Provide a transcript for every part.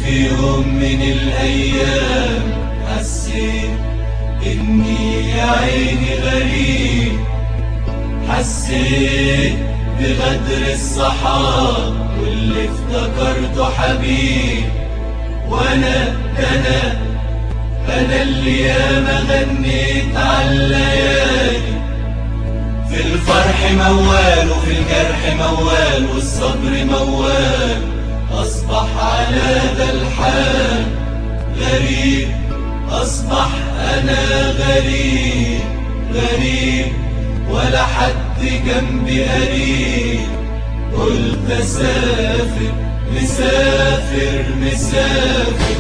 في يوم من الأيام حسيت إني يا عيني غريب حسيت بغدر الصحاب واللي افتكرته حبيب وانا انا انا اللي ياما غنيت عالليالي في الفرح موال وفي الجرح موال والصبر موال اصبح على ذا الحال غريب اصبح انا غريب غريب ولا حد جنبي قريب قلت اسافر مسافر مسافر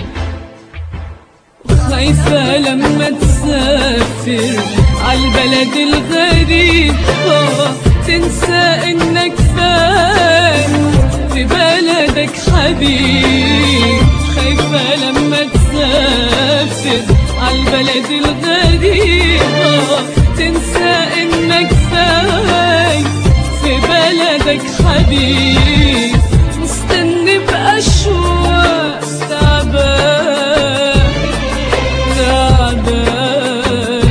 خايفة لما تسافر عالبلد الغريب آه، تنسى انك فان في بلدك حبيب خايفة لما تسافر عالبلد الغريب آه، تنسى انك فان في بلدك حبيب مستني بأشواق تعبان تعبان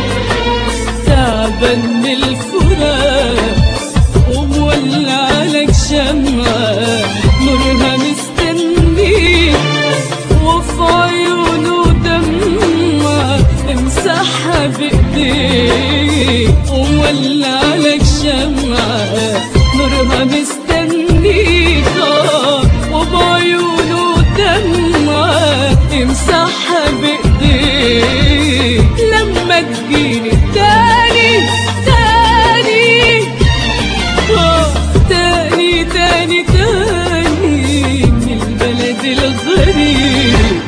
تعبان من الفراق ومولع لك شمعة نورها مستنيك وفي عيونه دمعة امسحها بايديك ومولع لك شمعة نورها مستنيك آه، وبعيونه دمعة امسحها بايديك لما تجيني تاني تاني آه، تاني تاني تاني من البلد الغريب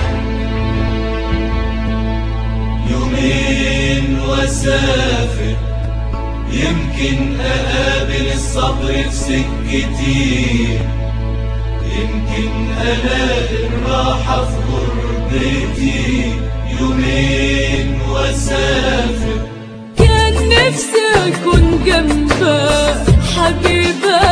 يومين واسافر يمكن اقابل الصبر في سكتي يمكن الاقي الراحة في غربتي يومين واسافر كان نفسي اكون جنبك حبيبة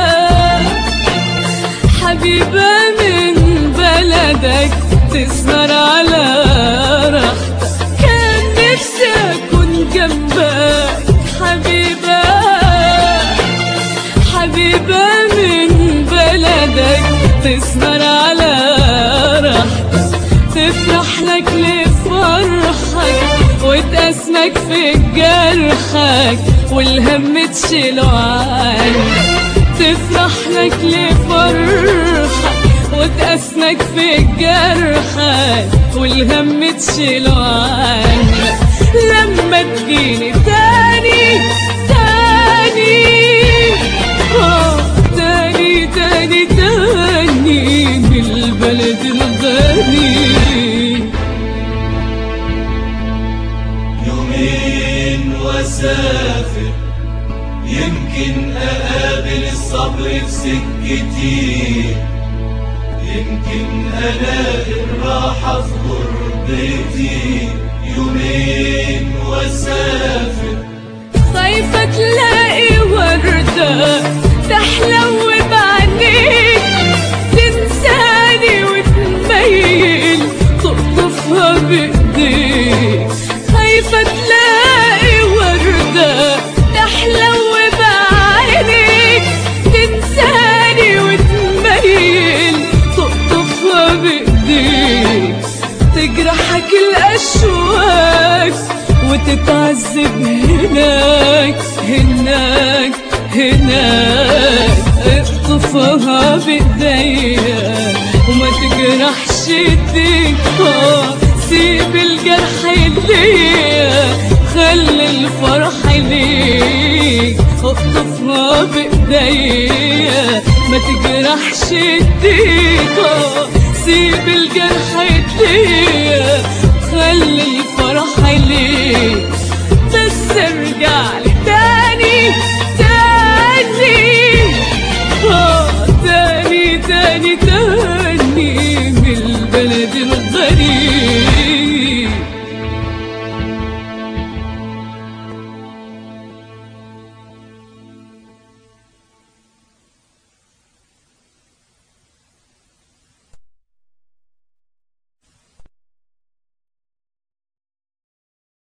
حبيبة من بلدك تسهر على راحتك كان نفسي اكون جنبك حبيبة حبيبة من بلدك تسهر على راحتك تفرح لك لفرحك وتأسمك في جرحك والهم تشيله عنك تفرح لك لفرحك وتأسمك في جرحك والهم تشيله عنك لما تجيني تاني تاني آه، تاني تاني تاني من البلد الغريب يومين واسافر يمكن اقابل الصبر في سكتي يمكن الاقي الراحة في غربتي يومين واسافر خايفة تلاقي وردة تحلو بعينيك تنساني وتميل تقطفها بإيديك خايفة تلاقي وردة تحلو بعينيك تنساني وتميل تقطفها بإيديك تجرحك الأشواك وتتعذب هناك هناك هناك اقطفها بايديا وما تجرحش ايديك آه، سيب الجرح ليا خلي الفرح ليك اقطفها بايديا ما تجرحش ايديك